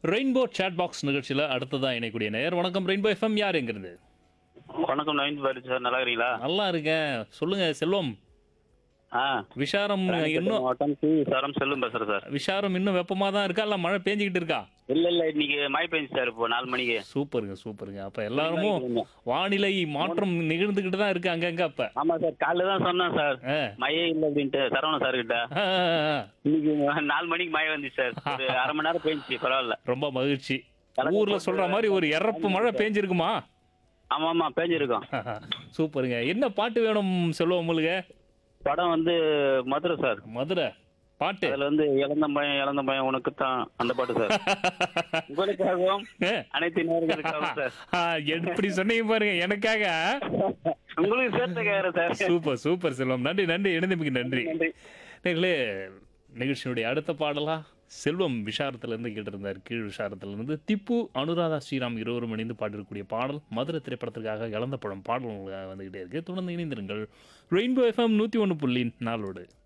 Rainbow chat box நிகழ்ச்சியில் அடுத்ததான் இணைக்கூடிய நேயர் வணக்கம் ரெயின்போ எஃப்எம் யார் எங்கிருந்து வணக்கம் நவீன் பாரதி சார் நல்லா இருக்கிறீங்களா நல்லா இருக்கேன் சொல்லுங்க செல்வம் ஆ விஷாரம் இன்னும் மாவட்டம் சி சரம் செல்லும் பேசுறேன் சார் விஷாரம் இன்னும் வெப்பமாக தான் இருக்கா இல்லை மழை பேஞ்சிக்கிட்டு இருக்கா இல்ல இல்ல இன்னைக்கு மழை பெஞ்சு சார் இப்போ நாலு மணிக்கு சூப்பருங்க சூப்பருங்க அப்போ எல்லாருமும் வானிலை மாற்றம் நிகழ்ந்துக்கிட்டு தான் இருக்கு அங்கங்க அப்போ ஆமா சார் காலைல தான் சொன்னேன் சார் ஆ. மழையே இல்லை அப்படின்ட்டு சரவண சார் கிட்ட ஆ, ஆ, ஆ. இன்னைக்கு நாலு மணிக்கு மழை வந்துச்சு சார் ஒரு அரை மணி நேரம் பெஞ்சிச்சு பரவாயில்ல ரொம்ப மகிழ்ச்சி ஊர்ல சொல்ற மாதிரி ஒரு இறப்பு மழை பேஞ்சிருக்குமா ஆமா ஆமா பெஞ்சிருக்கோம் சூப்பருங்க என்ன பாட்டு வேணும் செல்வம் உங்களுக்கு படம் வந்து மதுரை சார் மதுரை பாட்டு அதுல வந்து இழந்த பையன் இழந்த பையன் உனக்கு தான் அந்த பாட்டு சார் உங்களுக்காகவும் ஏ, அனைத்து நேர்களுக்காகவும் சார் ஆ, எப்படி சொன்னீங்க பாருங்க எனக்காக உங்களுக்கு சேர்த்து கேக்குறேன் சார் சூப்பர் சூப்பர் செல்வம் நன்றி நன்றி இணைந்தமைக்கு நன்றி நன்றி நேர்களே நிகழ்ச்சியினுடைய அடுத்த பாடலா செல்வம் விஷாரத்திலிருந்து கேட்டிருந்தார் கீழ் விஷாரத்திலிருந்து திப்பு அனுராதா ஸ்ரீராம் இருவரும் இணைந்து பாடிருக்கக்கூடிய பாடல் மதுரை திரைப்படத்திற்காக இழந்த பழம் பாடல் வந்துகிட்டே இருக்கு தொடர்ந்து இணைந்திருங்கள் ரெயின்போ எஃப்எம் நூற்றி ஒன்று புள்ளி நாளோடு